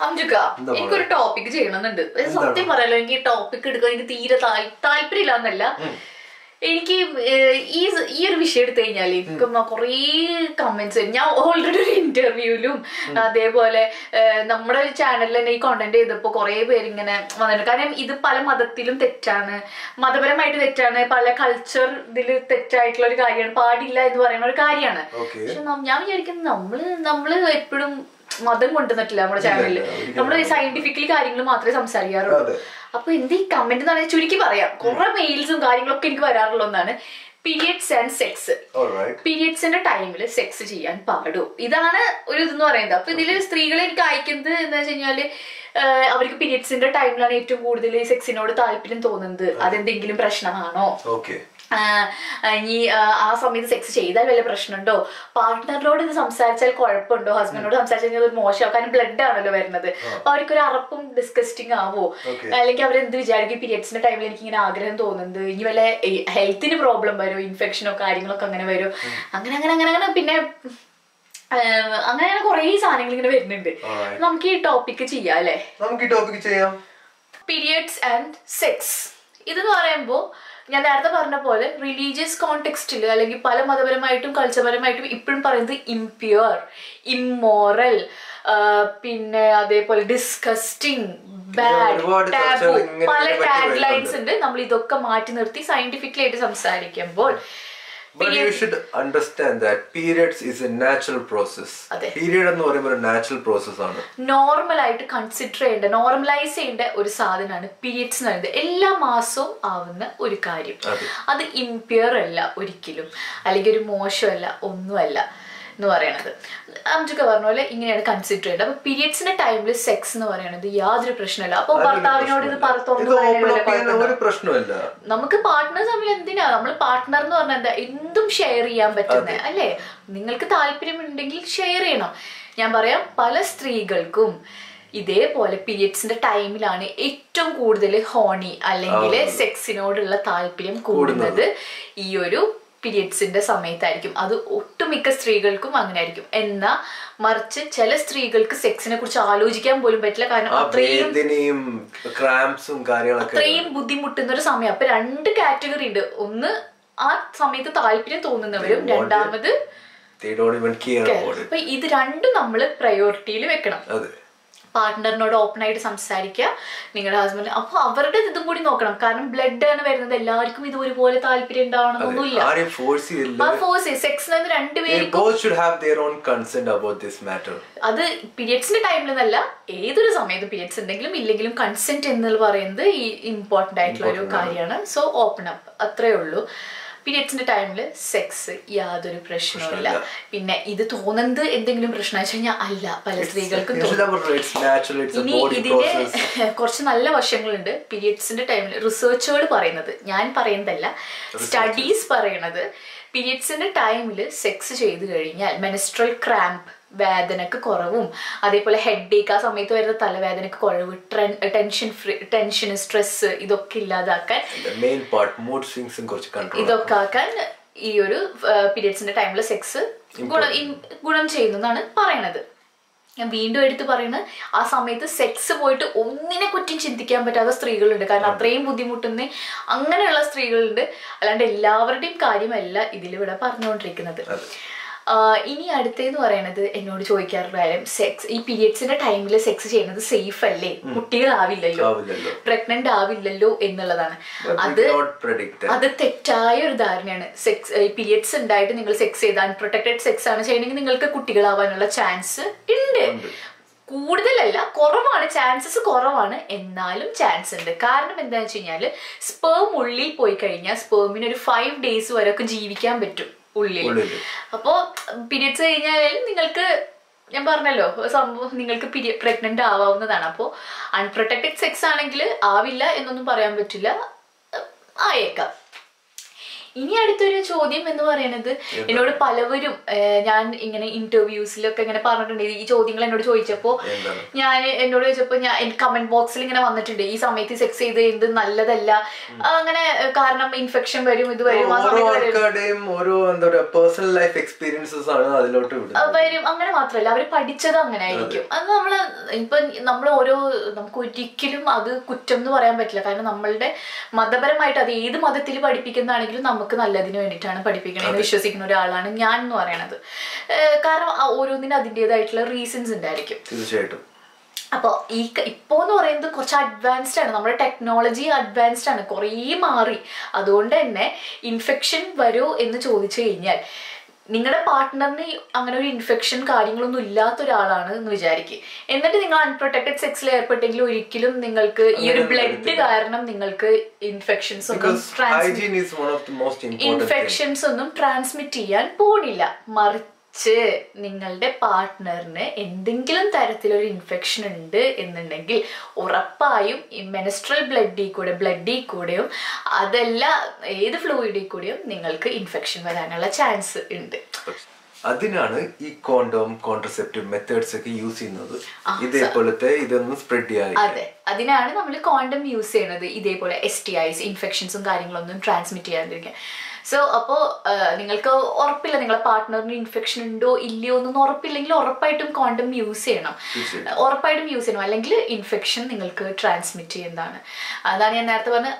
അംജുക്ക എന്താ എനിക്കൊരു ടോപ്പിക് ചെയ്യണമെന്നുണ്ട് ഇത് സത്യം പറയാലോ എനിക്ക് ഈ ടോപ്പിക് എടുക്കാൻ എനിക്ക് തീരെ താൽ- താല്പര്യമില്ല എന്നല്ല എനിക്ക് ഏഹ്, ഈ സ- ഈ ഒരു വിഷയം എടുത്തു കഴിഞ്ഞാല് എനിക്ക് കുറേ കമന്റ്സ് ഞാൻ ഓൾറെഡി ഒരു ഇന്റർവ്യൂലും അതേപോലെ ഏഹ്, നമ്മുടെ ചാനലിൽ തന്നെ ഈ കോണ്ടന്റ് ചെയ്തപ്പോ കുറേ പേര് ഇങ്ങനെ വന്നിട്ടുണ്ട് കാരണം ഇത് പല മതത്തിലും തെറ്റാണ് മതപരമായിട്ട് തെറ്റാണ് പല കൾച്ചർ ഇതിൽ തെറ്റായിട്ടുള്ള ഒരു കാര്യമാണ് പാടില്ല എന്ന് പറയുന്ന ഒരു കാര്യമാണ് ഓക്കെ പക്ഷെ നം- ഞാൻ വിചാരിക്കുന്നത് നമ്മള് നമ്മള് എപ്പോഴും മതം കൊണ്ടുവന്നിട്ടില്ല നമ്മുടെ ചാനലില് ഒരിക്കലും നമ്മള് സയന്റിഫിക്കലി കാര്യങ്ങൾ മാത്രമേ സംസാരിക്കാറുള്ളൂ അതെ. അപ്പൊ എന്ത് ഈ കമന്റ് എന്ന് പറഞ്ഞാൽ ചുരുക്കി പറയാം കുറെ മെയിൽസും കാര്യങ്ങളൊക്കെ എനിക്ക് വരാറുള്ള ഒന്നാണ് പീരിയഡ്സ് ആൻഡ് സെക്സ് ഓൾറൈറ്റ് പീരിയഡ്സിന്റെ ടൈമിൽ സെക്സ് ചെയ്യാൻ പാടൂ ഇതാണ് ഒരു ഇതെന്ന് പറയുന്നത് അപ്പൊ ഇതില് സ്ത്രീകളെ എനിക്ക് അയക്കുന്നത് എന്താ വെച്ച് കഴിഞ്ഞാല് ആഹ് അവർക്ക് പീരിയഡ്സിന്റെ ടൈമിലാണ് ഏറ്റവും കൂടുതൽ സെക്സിനോട് താല്പര്യം തോന്നുന്നത് അതെന്തെങ്കിലും പ്രശ്നമാണോ ഓക്കെ ആഹ് ഇനി ആഹ് ആ സമയത്ത് സെക്സ് ചെയ്താൽ വല്ല പ്രശ്നമുണ്ടോ പാർട്ട്ണറിനോട് ഇത് സംസാരിച്ചാൽ കുഴപ്പമുണ്ടോ ഹസ്ബൻഡിനോട് സംസാരിച്ചു കഴിഞ്ഞാൽ അത് മോശമാവും കാരണം ബ്ലഡ് ആണല്ലോ വരുന്നത് അപ്പൊ അവർക്കൊരു അറപ്പും ഡിസ്കസ്റ്റിംഗ് ആവോ Okay. അല്ലെങ്കിൽ അവരെന്ത് വിചാരിക്കും പീരിയഡ്സിന്റെ ടൈമിൽ എനിക്ക് ഇങ്ങനെ ആഗ്രഹം തോന്നുന്നത് ഇനി വല്ല ഹെൽത്തിന് പ്രോബ്ലം വരും ഇൻഫെക്ഷനോ കാര്യങ്ങളൊക്കെ അങ്ങനെ വരും അങ്ങനെ അങ്ങനെ അങ്ങനെ അങ്ങനെ പിന്നെ ആഹ് അങ്ങനെ അങ്ങനെ കുറേ സാധനങ്ങൾ ഇങ്ങനെ വരുന്നുണ്ട് Alright. നമുക്ക് ഈ ടോപ്പിക്ക് ചെയ്യാം അല്ലേ നമുക്ക് ഈ ടോപ്പിക് ചെയ്യാം പീരിയഡ്സ് ആൻഡ് സെക്സ് ഇതെന്ന് പറയുമ്പോൾ ഞാൻ നേരത്തെ പറഞ്ഞ പോലെ റിലീജിയസ് കോണ്ടെക്സ്റ്റിൽ അല്ലെങ്കിൽ പല മതപരമായിട്ടും കൾച്ചർപരമായിട്ടും ഇപ്പോഴും പറയുന്നത് ഇംപ്യുവർ ഇമ്മോറൽ പിന്നെ അതേപോലെ ഡിസ്കസ്റ്റിംഗ് ബാഡ് ഒരുപാട് ടാബു ചർച്ചകൾ ഇങ്ങനെ പല ഇതിനെ പറ്റി ടാഗ് ലൈൻസ് വരുന്നുണ്ട്. ഉണ്ട് നമ്മൾ ഇതൊക്കെ മാറ്റി നിർത്തി സയന്റിഫിക്കലി ആയിട്ട് സംസാരിക്കുമ്പോൾ but you should understand that periods is a natural process അതെ. പീരിയഡ് എന്ന് പറയുമ്പോൾ ഒരു നാച്ചുറൽ പ്രോസസ് ആണ് നോർമൽ ആയിട്ട് കൺസിഡർ ചെയ്യേണ്ട നോർമലൈസ് ചെയ്യേണ്ട ഒരു സാധനമാണ് പീരിയഡ്സ് എന്ന് പറയുന്നത് എല്ലാ മാസവും ആവുന്ന ഒരു കാര്യം അതെ. അത് ഇംപ്യൂർ അല്ല ഒരിക്കലും അല്ലെങ്കിൽ ഒരു മോശമല്ല ഒന്നുമല്ല എന്ന് പറയണത് അംജുക്ക പറഞ്ഞ പോലെ ഇങ്ങനെയാണ് കൺസിഡർ ചെയ്യേണ്ടത് അപ്പൊ പീരിയഡ്സിന്റെ ടൈമിൽ സെക്സ് എന്ന് പറയുന്നത് യാതൊരു പ്രശ്നമല്ല അപ്പൊ ഭർത്താവിനോട് ഇത് പറ തുറന്ന് ഇത് പറയാൻ ഓപ്പൺ വല്ല അപ്പ് ചെയ്യാൻ കുഴപ്പമുണ്ടോ? ഒരു പ്രശ്നമില്ല നമുക്ക് പാർട്ട്നേഴ്സ് തമ്മിൽ എന്തിനാ നമ്മൾ പാർട്ട്ണർ എന്ന് പറഞ്ഞാൽ എന്താ എന്തും ഷെയർ ചെയ്യാൻ പറ്റുന്നത് അല്ലേ നിങ്ങൾക്ക് താല്പര്യമുണ്ടെങ്കിൽ ഷെയർ ചെയ്യണം ഞാൻ പറയാം പല സ്ത്രീകൾക്കും ഇതേപോലെ പീരിയഡ്സിന്റെ ടൈമിലാണ് ഏറ്റവും കൂടുതൽ ഹോണി അല്ലെങ്കിൽ സെക്സിനോടുള്ള താല്പര്യം കൂടുന്നത് ഈ ഒരു പീരിയഡ്സിന്റെ സമയത്തായിരിക്കും അത് ഒട്ടുമിക്ക സ്ത്രീകൾക്കും അങ്ങനെ ആയിരിക്കും എന്നാ മറിച്ച് ചില സ്ത്രീകൾക്ക് സെക്സിനെ കുറിച്ച് ആലോചിക്കാൻ പോലും പറ്റില്ല കാരണം ആ അത്രയും വേദനയും ക്രാംസും കാര്യങ്ങളൊക്കെ അത്രയും ബുദ്ധിമുട്ടുന്ന ഒരു സമയം അപ്പൊ രണ്ട് കാറ്റഗറി ഉണ്ട് ഒന്ന് ആ സമയത്ത് താല്പര്യം തോന്നുന്നവരും രണ്ടാമത് they don't even care about it അപ്പൊ ഇത് രണ്ടും നമ്മൾ പ്രയോറിറ്റിയിൽ വെക്കണം അതെ പാർട്ട്ണറിനോട് ഓപ്പൺ ആയിട്ട് സംസാരിക്കുക നിങ്ങളുടെ ഹസ്ബൻഡ് അപ്പൊ അവരുടെ ഇതും കൂടി നോക്കണം കാരണം ബ്ലഡ് ആണ് വരുന്നത് എല്ലാവർക്കും ഇത് ഒരുപോലെ താല്പര്യം ഉണ്ടാവണമെന്നൊന്നുമില്ല ആരെയും ഫോഴ്സ് ചെയ്തില്ല ആ ഫോഴ്സ് സെക്സ് they രണ്ടുപേരും both should have their own consent about this matter അത് പീരിയഡ്സിന്റെ ടൈമിലെന്നല്ല ഏതൊരു സമയത്ത് പീരിയഡ്സ് ഉണ്ടെങ്കിലും ഇല്ലെങ്കിലും കൺസെന്റ് എന്ന് പറയുന്നത് ഈ ഇമ്പോർട്ടന്റ് ആയിട്ടുള്ള ഒരു കാര്യമാണ് സോ ഓപ്പൺ അപ്പ് അത്രേ ഉള്ളൂ പീരിയഡ്സിന്റെ ടൈമിൽ സെക്സ് യാതൊരു പ്രശ്നവുമില്ല പിന്നെ ഇത് തോന്നുന്നത് എന്തെങ്കിലും പ്രശ്നം വെച്ച് കഴിഞ്ഞാൽ അല്ല പല സ്ത്രീകൾക്കും It's തോന്നും never- it's natural it's a ഇനി body ഇതിന്റെ process കുറച്ച് നല്ല വശങ്ങളുണ്ട് പീരിയഡ്സിന്റെ ടൈമിൽ റിസർച്ചുകൾ പറയുന്നത് ഞാൻ പറയുന്നതല്ല സ്റ്റഡീസ് പറയണത് പീരിയഡ്സിന്റെ ടൈമിൽ സെക്സ് ചെയ്തു കഴിഞ്ഞാൽ മെനസ്ട്രൽ ക്രാമ്പ് വേദനക്ക് കുറവും അതേപോലെ ഹെഡ് ഏക്ക് ആ സമയത്ത് വരുന്ന തലവേദനക്ക് കുറവ് ടെൻഷൻ ഫ്രീ ടെൻഷൻ സ്ട്രെസ് ഇതൊക്കെ ഇല്ലാതാക്കാൻ the main part mood swings ഉം കുറച്ച് കൺട്രോൾ ഇതൊക്കെ ആക്കാൻ ഈ ഒരു പീരിയഡ്സിന്റെ ടൈമിൽ സെക്സ് ഗുണം ഇൻ- ഗുണം ചെയ്യുന്നതാണ് പറയണത് ഞാൻ വീണ്ടും എടുത്ത് പറയുന്നത് ആ സമയത്ത് സെക്സ് പോയിട്ട് ഒന്നിനെ കുറ്റം ചിന്തിക്കാൻ പറ്റാത്ത സ്ത്രീകളുണ്ട് കാരണം അത്രയും ബുദ്ധിമുട്ടുന്ന അങ്ങനെയുള്ള സ്ത്രീകളുണ്ട് അല്ലാണ്ട് എല്ലാവരുടെയും കാര്യമല്ല ഇതിലിവിടെ പറഞ്ഞുകൊണ്ടിരിക്കുന്നത് ആഹ് ഇനി അടുത്തേന്ന് പറയണത് എന്നോട് ചോദിക്കാറുള്ള കാര്യം സെക്സ് ഈ പീരിയഡ്സിന്റെ ടൈമിൽ സെക്സ് ചെയ്യുന്നത് സേഫ് അല്ലേ കുട്ടികളാവില്ലല്ലോ ആവില്ലല്ലോ പ്രഗ്നന്റ് ആവില്ലല്ലോ എന്നുള്ളതാണ് But we അത് cannot predict that. അത് തെറ്റായ ഒരു ധാരണയാണ് സെക്സ് പീരിയഡ്സ് ഉണ്ടായിട്ട് നിങ്ങൾ സെക്സ് ചെയ്ത് അൺപ്രൊട്ടക്റ്റഡ് സെക്സ് ആണ് ചെയ്യണമെങ്കിൽ നിങ്ങൾക്ക് കുട്ടികളാവാനുള്ള ചാൻസ് ഉണ്ട് കൂടുതലല്ല കുറവാണ് ചാൻസസ് കുറവാണ് എന്നാലും ചാൻസ് ഉണ്ട് കാരണം എന്താണെന്ന് വെച്ച് കഴിഞ്ഞാൽ സ്പേം ഉള്ളിൽ പോയി കഴിഞ്ഞാൽ സ്പേമിന് ഒരു ഫൈവ് ഡേയ്സ് വരെയൊക്കെ ജീവിക്കാൻ പറ്റും ഉള്ളിൽ ഉള്ളില്. അപ്പോൾ പീരിയഡ്സ് കഴിഞ്ഞാൽ നിങ്ങൾക്ക് ഞാൻ പറഞ്ഞല്ലോ സംഭവം നിങ്ങൾക്ക് പ്രഗ്നന്റ് ആവാവുന്നതാണ് അപ്പോൾ അൺപ്രൊട്ടക്റ്റഡ് സെക്സ് ആണെങ്കിൽ ആവില്ല എന്നൊന്നും പറയാൻ പറ്റില്ല ആയേക്കാം ഇനി അടുത്തൊരു ചോദ്യം എന്ന് പറയുന്നത് എന്നോട് പലവരും ഏഹ്, ഞാൻ ഇങ്ങനെ ഇന്റർവ്യൂസിലൊക്കെ ഇങ്ങനെ പറഞ്ഞിട്ടുണ്ട് ഈ ചോദ്യങ്ങൾ എന്നോട് ചോദിച്ചപ്പോ എന്താണ്? ഞാൻ എന്നോട് ചോദിച്ചപ്പോ ഞാൻ കമന്റ് ബോക്സിൽ ഇങ്ങനെ വന്നിട്ടുണ്ട് ഈ സമയത്ത് സെക്സ് ചെയ്ത് എന്ത് നല്ലതല്ല അങ്ങനെ ഏഹ്, കാരണം ഇൻഫെക്ഷൻ വരും ഇത് വരും ആ ഓരോ സമയത്ത് വരും ആൾക്കാരുടെയും ഓരോ എന്താ പറയാ പേഴ്സണൽ ലൈഫ് എക്സ്പീരിയൻസസ് ആണ് അതിലോട്ട് ആ, വിടുന്നത് വരും അങ്ങനെ മാത്രമല്ല അവർ പഠിച്ചത് അങ്ങനെ ആയിരിക്കും അത് നമ്മള് ഇപ്പൊ നമ്മൾ ഓരോ നമുക്ക് ഒരിക്കലും അത് കുറ്റം എന്ന് പറയാൻ പറ്റില്ല കാരണം നമ്മളുടെ മതപരമായിട്ട് അത് ഏത് മതത്തിൽ പഠിപ്പിക്കുന്നതാണെങ്കിലും നമുക്ക് നല്ലതിന് വേണ്ടിയിട്ടാണ് പഠിപ്പിക്കണമെന്ന് വിശ്വസിക്കുന്ന ഒരാളാണ് ഞാൻ എന്ന് പറയണത് ഏഹ് കാരണം ആ ഓരോന്നിനും അതിൻ്റെതായിട്ടുള്ള റീസൺസ് ഉണ്ടായിരിക്കും തീർച്ചയായിട്ടും അപ്പോൾ ഈ ക- ഇപ്പോ എന്ന് പറയുന്നത് കുറച്ച് അഡ്വാൻസ്ഡ് ആണ് നമ്മുടെ ടെക്നോളജി അഡ്വാൻസ്ഡ് ആണ് കുറേ മാറി അതുകൊണ്ട് തന്നെ ഇൻഫെക്ഷൻ വരുമോ എന്ന് ചോദിച്ചു കഴിഞ്ഞാൽ നിങ്ങളുടെ പാർട്ട്ണറിന് അങ്ങനെ ഒരു ഇൻഫെക്ഷൻ കാര്യങ്ങളൊന്നും ഇല്ലാത്ത ഒരാളാണ് എന്ന് വിചാരിക്കുക എന്നിട്ട് നിങ്ങൾ അൺപ്രൊട്ടക്റ്റഡ് സെക്സിൽ ഏർപ്പെട്ടെങ്കിൽ ഒരിക്കലും നിങ്ങൾക്ക് ഈ ഒരു ബ്ലഡ് കാരണം നിങ്ങൾക്ക് ഇൻഫെക്ഷൻസ് ഒന്നും Because transmit hygiene is one of the most important things. Infections ഒന്നും ട്രാൻസ്മിറ്റ് ചെയ്യാൻ പോണില്ല മറിച്ച് നിങ്ങളുടെ പാർട്ട്ണറിന് എന്തെങ്കിലും തരത്തിലൊരു ഇൻഫെക്ഷൻ ഉണ്ട് എന്നുണ്ടെങ്കിൽ ഉറപ്പായും ഈ മെനസ്ട്രൽ ബ്ലഡിൽ കൂടെ ബ്ലഡിൽ കൂടെയും അതല്ല ഏത് ഫ്ലൂയിഡിൽ കൂടെയും നിങ്ങൾക്ക് ഇൻഫെക്ഷൻ വരാനുള്ള ചാൻസ് ഉണ്ട് അതിനാണ് ഈ കോണ്ടോം കോൺട്രസെപ്റ്റീവ് മെത്തേഡ്സ് ഒക്കെ യൂസ് ചെയ്യുന്നത് ഇതേപോലത്തെ ഇതൊന്നും സ്പ്രെഡ് ചെയ്യാൻ അതെ അതിനാണ് നമ്മൾ കോണ്ടം യൂസ് ചെയ്യുന്നത് ഇതേപോലെ എസ് ടി ഐസ് ഇൻഫെക്ഷൻസും കാര്യങ്ങളൊന്നും ട്രാൻസ്മിറ്റ് ചെയ്യാതിരിക്കാൻ സോ അപ്പോൾ നിങ്ങൾക്ക് ഉറപ്പില്ല നിങ്ങളെ പാർട്ട്ണറിന് ഇൻഫെക്ഷൻ ഉണ്ടോ ഇല്ലയോ എന്നൊന്നും ഉറപ്പില്ലെങ്കിൽ ഉറപ്പായിട്ടും കോണ്ടം യൂസ് ചെയ്യണം തീർച്ചയായിട്ടും. ഉറപ്പായിട്ടും യൂസ് ചെയ്യണം അല്ലെങ്കിൽ ഇൻഫെക്ഷൻ നിങ്ങൾക്ക് ട്രാൻസ്മിറ്റ് ചെയ്യുന്നതാണ് അതാണ് ഞാൻ നേരത്തെ പറഞ്ഞ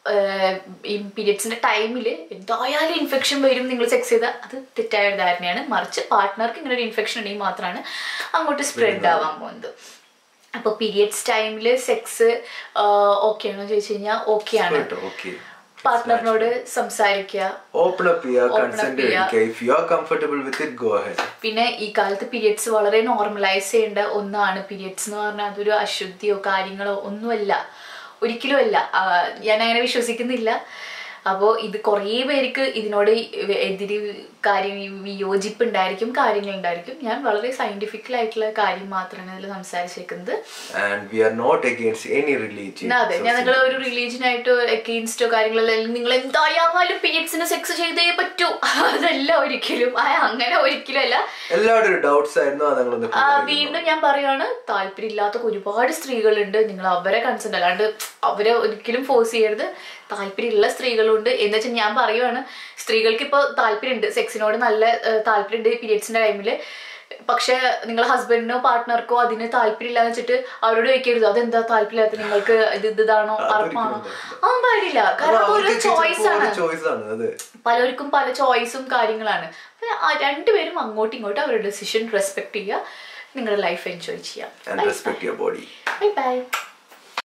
ഈ പീരിയഡ്സിന്റെ ടൈമിൽ എന്തായാലും ഇൻഫെക്ഷൻ വരും നിങ്ങൾ സെക്സ് ചെയ്താൽ അത് തെറ്റായ ഒരു ധാരണയാണ് മറിച്ച് പാർട്ട്ണർക്ക് ഇങ്ങനെ ഒരു ഇൻഫെക്ഷൻ ഉണ്ടെങ്കിൽ മാത്രമാണ് അങ്ങോട്ട് സ്പ്രെഡ് ആവാൻ പോകുന്നത് അപ്പോൾ പീരിയഡ്സ് ടൈമിൽ സെക്സ് ഓക്കെ ആണോ ചോദിച്ചു കഴിഞ്ഞാൽ ഓക്കെ ആണ് ഓക്കെ പാർട്ട്ണറിനോട് സംസാരിക്കുക ഓപ്പൺ അപ്പ് ചെയ്യുക Open up കൺസെന്റ് ചെയ്യുക. എടുക്കുക if you are comfortable with it go ahead പിന്നെ ഈ കാലത്ത് പീരിയഡ്സ് വളരെ നോർമലൈസ് ചെയ്യേണ്ട ഒന്നാണ് പീരിയഡ്സ് എന്ന് പറഞ്ഞാൽ അതൊരു അശുദ്ധിയോ കാര്യങ്ങളോ ഒന്നുമല്ല ഒരിക്കലും അല്ല ആ, ഞാൻ അങ്ങനെ വിശ്വസിക്കുന്നില്ല അപ്പോൾ ഇത് കുറേ പേർക്ക് ഇതിനോട് എതിര് കാര്യം വിയോജിപ്പ് ഉണ്ടായിരിക്കും കാര്യങ്ങൾ ഉണ്ടായിരിക്കും ഞാൻ വളരെ സയന്റിഫിക്കൽ ആയിട്ടുള്ള കാര്യം മാത്രമാണ് അതിൽ സംസാരിച്ചേക്കുന്നത് and we are not against any religion എന്നാ അതെ ഞാൻ നിങ്ങൾ ഒരു റിലീജിയനായിട്ടോ എഗെയിൻസ്റ്റോ കാര്യങ്ങളല്ല നിങ്ങൾ എന്തായാലും പീരിയഡ്സിന് സെക്സ് ചെയ്തേ പറ്റൂ അതല്ല ഒരിക്കലും ആ, അങ്ങനെ ഒരിക്കലും അല്ല എല്ലാവരുടെ ഒരു ഡൗട്ട്സ് ആയിരുന്നു അത് ഞങ്ങളൊന്ന് ആ, വീണ്ടും ഞാൻ പറയുകയാണ് താല്പര്യമില്ലാത്ത ഒരുപാട് സ്ത്രീകളുണ്ട് നിങ്ങൾ അവരെ കൺസെന്റ് അല്ലാണ്ട് അവരെ ഒരിക്കലും ഫോഴ്സ് ചെയ്യരുത് താല്പര്യമുള്ള സ്ത്രീകളുണ്ട് എന്ന് വെച്ചാൽ ഞാൻ പറയുവാണ് സ്ത്രീകൾക്ക് ഇപ്പോൾ താല്പര്യമുണ്ട് സെക്സിനോട് നല്ല ഏഹ്, താല്പര്യമുണ്ട് പീരിയഡ്സിന്റെ ടൈമിൽ പക്ഷെ നിങ്ങളെ ഹസ്ബൻഡിനോ പാർട്ട്ണർക്കോ അതിന് താല്പര്യമില്ലാന്ന് വെച്ചിട്ട് അവരോട് ചോദിക്കരുത് അതെന്താ താല്പര്യമില്ലാത്ത നിങ്ങൾക്ക് ഇത് ഇത് ഇതാണോ അറപ്പാണോ ആ പാടില്ല കാരണം അതൊരു ചോയ്സ് ആണ് ചോയ്സ് ആണ് അതെ പലർക്കും പല ചോയ്സും കാര്യങ്ങളാണ് അപ്പൊ ആ രണ്ടുപേരും അങ്ങോട്ടും ഇങ്ങോട്ടും അവരുടെ ഡിസിഷൻ റെസ്പെക്ട് ചെയ്യുക നിങ്ങളുടെ ലൈഫ് എൻജോയ് ചെയ്യാം and respect your body bye by